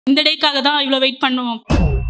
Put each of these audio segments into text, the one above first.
இந்த டேக்காக தான் இவ்வளோ வெயிட் பண்ணுவோம்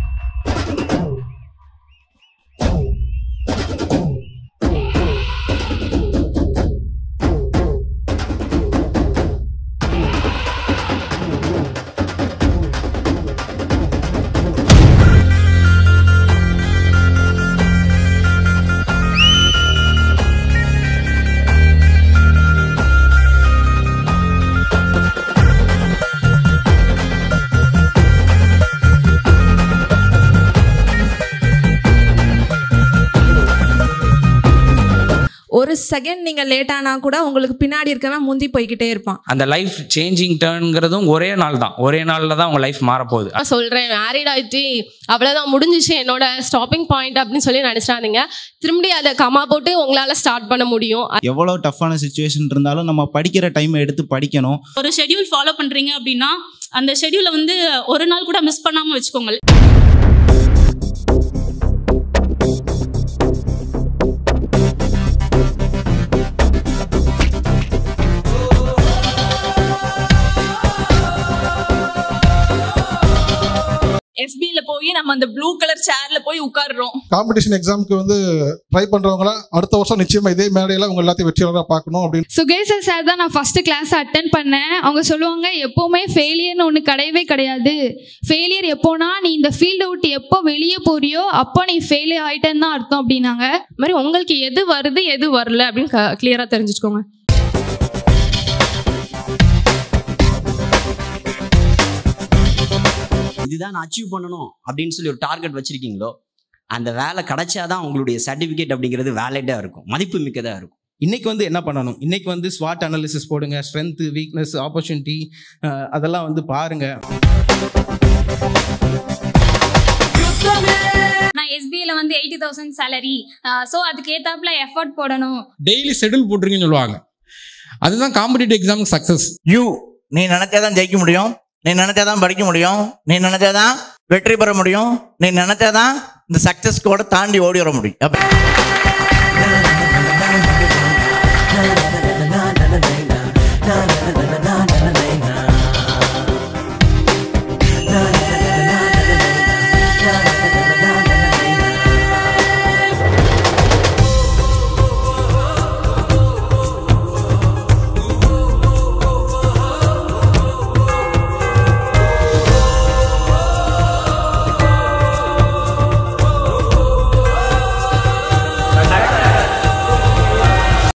ஒரு செகண்ட் நீங்க லேட் ஆனா கூட உங்களுக்கு பின்னாடி இருக்கவன் முந்தி போய்கிட்டே இருப்பான் அந்த லைஃப் சேஞ்சிங் டேர்னுங்கிறதும் ஒரே நாள் தான் ஒரே நாளில் தான் உங்கள் லைஃப் மாறப்போகுது நான் சொல்கிறேன் மேரிட் ஆகிட்டு அவ்வளோதான் முடிஞ்சிச்சு என்னோட ஸ்டாப்பிங் பாயிண்ட் அப்படின்னு சொல்லி நினச்சிடாதீங்க திரும்பி அதை கமா போட்டு உங்களால் ஸ்டார்ட் பண்ண முடியும் எவ்வளோ டஃப்பான சுச்சுவேஷன் இருந்தாலும் நம்ம படிக்கிற டைமை எடுத்து படிக்கணும் ஒரு ஷெட்யூல் ஃபாலோ பண்ணுறீங்க அப்படின்னா அந்த ஷெட்யூலை வந்து ஒரு நாள் கூட மிஸ் பண்ணாமல் வச்சுக்கோங்க எஸ்பில போய் நம்ம அந்த ப்ளூ கலர் சேர்ல போய் உட்கார்றோம் காம்படிஷன் எக்ஸாமுக்கு வந்து ட்ரை பண்றவங்கள அடுத்த வருஷம் நிச்சயமா இதே மேடையில உங்க எல்லாத்தையும் வெற்றியாளராக பார்க்கணும் அப்படின்னு சுகேசர் சார் தான் நான் ஃபஸ்ட்டு கிளாஸ் அட்டன் பண்ணேன் அவங்க சொல்லுவாங்க எப்போவுமே ஃபெயிலியர்னு ஒன்று கிடையவே கிடையாது ஃபெயிலியர் எப்போனா நீ இந்த ஃபீல்டை விட்டு எப்போ வெளியே போறியோ அப்போ நீ ஃபெயிலியர் ஆயிட்டேன்னு தான் அர்த்தம் அப்படின்னாங்க இது மாதிரி உங்களுக்கு எது வருது எது வரல அப்படின்னு கிளியராக தெரிஞ்சுக்கோங்க இதுதான் நான் அச்சீவ் பண்ணணும் அப்படின்னு சொல்லி ஒரு டார்கெட் வச்சிருக்கீங்களோ அந்த வேலை கிடைச்சாதான் உங்களுடைய சர்டிஃபிகேட் அப்படிங்கிறது வேலிட்டாக இருக்கும் மதிப்பு மிக்கதாக இருக்கும் இன்னைக்கு வந்து என்ன பண்ணணும் இன்னைக்கு வந்து ஸ்வாட் அனாலிசிஸ் போடுங்க ஸ்ட்ரென்த் வீக்னஸ் ஆப்பர்ச்சுனிட்டி அதெல்லாம் வந்து பாருங்க நான் எஸ்பிஐல வந்து எயிட்டி தௌசண்ட் சேலரி ஸோ அதுக்கு ஏத்தாப்புல எஃபர்ட் போடணும் டெய்லி ஷெட்யூல் போட்டிருக்கீங்கன்னு சொல்லுவாங்க அதுதான் காம்படிட்டிவ் எக்ஸாமுக்கு சக்ஸஸ் யூ நீ நினைச்சாதான் ஜெயிக்க முடியும் நீ நினைச்சாதான் படிக்க முடியும் நீ நினைச்சாதான் வெற்றி பெற முடியும் நீ நினைச்சாதான் இந்த சக்சஸ் கூட தாண்டி ஓடி வர முடியும் அப்ப